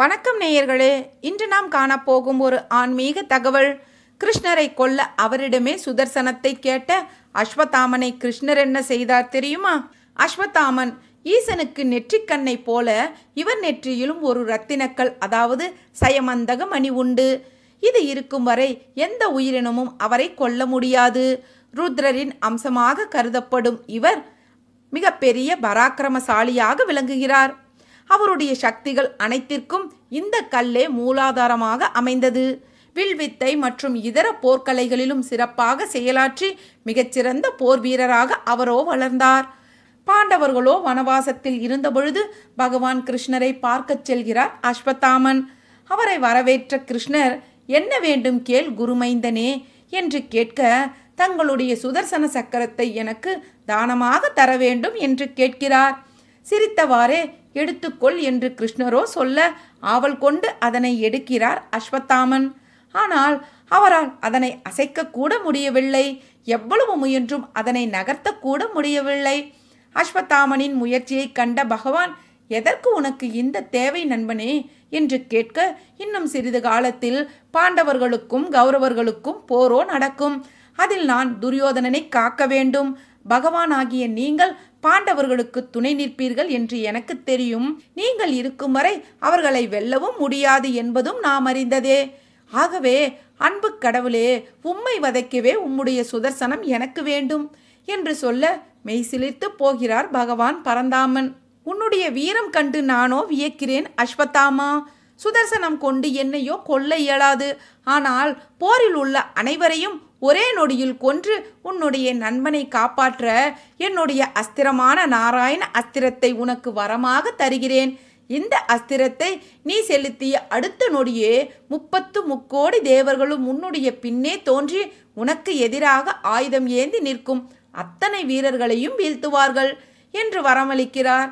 வணக்கம் நேயர்களே இன்று நாம் காணப்போகும் ஒரு ஆன்மீக தகவல் கிருஷ்ணரை கொல்ல அவரிடமே சுதர்சனத்தை கேட்ட அஸ்வத்தாமனை கிருஷ்ணர் என்ன செய்தார் தெரியுமா அஸ்வத்தாமன் ஈசனுக்கு நெற்றிக்கண்ணை போல இவர் நெற்றியிலும் ஒரு ரத்தினக்கல் அதாவது சயமந்தக மணி உண்டு இது இருக்கும் வரை எந்த உயிரினமும் அவரை கொல்ல முடியாது ருத்ரரின் அம்சமாக கருதப்படும் இவர் மிகப்பெரிய பராக்கிரமசாலியாக விளங்குகிறார் அவருடைய சக்திகள் அனைத்திற்கும் இந்த கல்லே மூலாதாரமாக அமைந்தது வில்வித்தை மற்றும் இதர போர்க்கலைகளிலும் சிறப்பாக செயலாற்றி மிகச்சிறந்த போர் வீரராக அவரோ வளர்ந்தார் பாண்டவர்களோ வனவாசத்தில் இருந்தபொழுது பகவான் கிருஷ்ணரை பார்க்கச் செல்கிறார் அஸ்வத்தாமன் அவரை வரவேற்ற கிருஷ்ணர் என்ன வேண்டும் கேள் குருமைந்தனே என்று கேட்க தங்களுடைய சுதர்சன சக்கரத்தை எனக்கு தானமாக தர வேண்டும் என்று கேட்கிறார் சிரித்தவாறே எடுத்துக்கொள் என்று கிருஷ்ணரோ சொல்ல ஆவல் கொண்டு அதனை எடுக்கிறார் அஸ்வத்தாமன் ஆனால் அவரால் அதனை அசைக்கக்கூட முடியவில்லை எவ்வளவு முயன்றும் அதனை நகர்த்தக்கூட முடியவில்லை அஸ்வத்தாமனின் முயற்சியை கண்ட பகவான் எதற்கு உனக்கு இந்த தேவை நண்பனே என்று கேட்க இன்னும் சிறிது காலத்தில் பாண்டவர்களுக்கும் கௌரவர்களுக்கும் போரோ நடக்கும் அதில் நான் துரியோதனனை காக்க வேண்டும் பகவானாகிய நீங்கள் பாண்டவர்களுக்கு துணை நிற்பீர்கள் என்று எனக்கு தெரியும் நீங்கள் இருக்கும் வரை அவர்களை வெல்லவும் முடியாது என்பதும் நாம் அறிந்ததே ஆகவே அன்பு கடவுளே உம்மை வதைக்கவே உம்முடைய சுதர்சனம் எனக்கு வேண்டும் என்று சொல்ல மெய்சிலிர்த்து போகிறார் பகவான் பரந்தாமன் உன்னுடைய வீரம் கண்டு நானோ வியக்கிறேன் அஸ்வத்தாமா சுதர்சனம் கொண்டு என்னையோ கொல்ல இயலாது ஆனால் போரில் உள்ள அனைவரையும் ஒரே நொடியில் கொன்று உன்னுடைய நண்பனை காப்பாற்ற என்னுடைய அஸ்திரமான நாராயண அஸ்திரத்தை உனக்கு வரமாக தருகிறேன் இந்த அஸ்திரத்தை நீ செலுத்திய அடுத்த நொடியே முப்பத்து முக்கோடி தேவர்களும் உன்னுடைய பின்னே தோன்றி உனக்கு எதிராக ஆயுதம் ஏந்தி நிற்கும் அத்தனை வீரர்களையும் வீழ்த்துவார்கள் என்று வரமளிக்கிறார்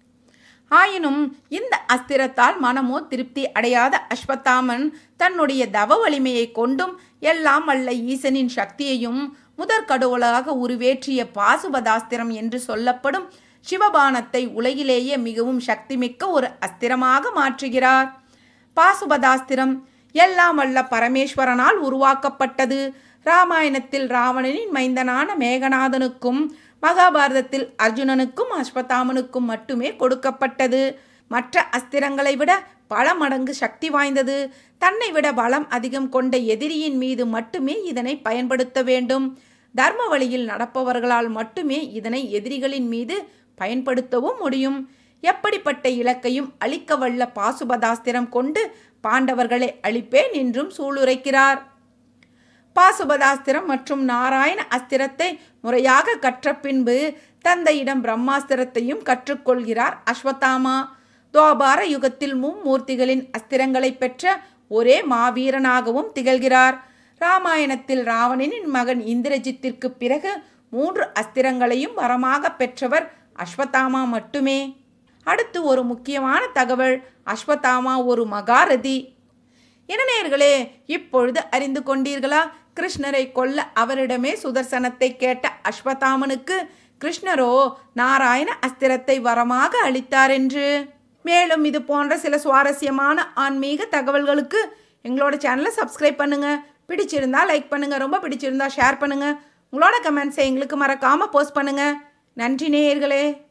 ஆயினும் இந்த அஸ்திரத்தால் மனமோ திருப்தி அடையாத அஸ்வத்தாமன் தன்னுடைய தவ வலிமையை கொண்டும் எல்லாம் அல்ல ஈசனின் சக்தியையும் முதற்கடவுளாக உருவேற்றிய பாசுபதாஸ்திரம் என்று சொல்லப்படும் சிவபானத்தை உலகிலேயே மிகவும் சக்திமிக்க ஒரு அஸ்திரமாக மாற்றுகிறார் பாசுபதாஸ்திரம் எல்லாம் அல்ல பரமேஸ்வரனால் உருவாக்கப்பட்டது ராமாயணத்தில் ராவணனின் மைந்தனான மேகநாதனுக்கும் மகாபாரதத்தில் அர்ஜுனனுக்கும் அஸ்வத்தாமனுக்கும் மட்டுமே கொடுக்கப்பட்டது மற்ற அஸ்திரங்களை விட பல மடங்கு சக்தி வாய்ந்தது தன்னை விட பலம் அதிகம் கொண்ட எதிரியின் மீது மட்டுமே இதனை பயன்படுத்த வேண்டும் தர்ம வழியில் நடப்பவர்களால் மட்டுமே இதனை எதிரிகளின் மீது பயன்படுத்தவும் முடியும் எப்படிப்பட்ட இலக்கையும் அழிக்க வல்ல பாசுபதாஸ்திரம் கொண்டு பாண்டவர்களை அழிப்பேன் என்றும் சூளுரைக்கிறார் பாசுபதாஸ்திரம் மற்றும் நாராயண அஸ்திரத்தை முறையாக கற்ற பின்பு தந்தையிடம் பிரம்மாஸ்திரத்தையும் கற்றுக்கொள்கிறார் அஸ்வத்தாமா துவாபார யுகத்தில் மும்மூர்த்திகளின் அஸ்திரங்களை பெற்ற ஒரே மாவீரனாகவும் திகழ்கிறார் ராமாயணத்தில் ராவணனின் மகன் இந்திரஜித்திற்கு பிறகு மூன்று அஸ்திரங்களையும் வரமாக பெற்றவர் அஸ்வத்தாமா மட்டுமே அடுத்து ஒரு முக்கியமான தகவல் அஸ்வத்தாமா ஒரு மகாரதி இனநேயர்களே இப்பொழுது அறிந்து கொண்டீர்களா கிருஷ்ணரை கொல்ல அவரிடமே சுதர்சனத்தை கேட்ட அஸ்வத்தாமனுக்கு கிருஷ்ணரோ நாராயண அஸ்திரத்தை வரமாக அளித்தார் என்று மேலும் இது போன்ற சில சுவாரஸ்யமான ஆன்மீக தகவல்களுக்கு எங்களோட சேனலை சப்ஸ்கிரைப் பண்ணுங்க பிடிச்சிருந்தா லைக் பண்ணுங்க ரொம்ப பிடிச்சிருந்தா ஷேர் பண்ணுங்க உங்களோட கமெண்ட்ஸை எங்களுக்கு மறக்காம போஸ்ட் பண்ணுங்க நன்றி நேயர்களே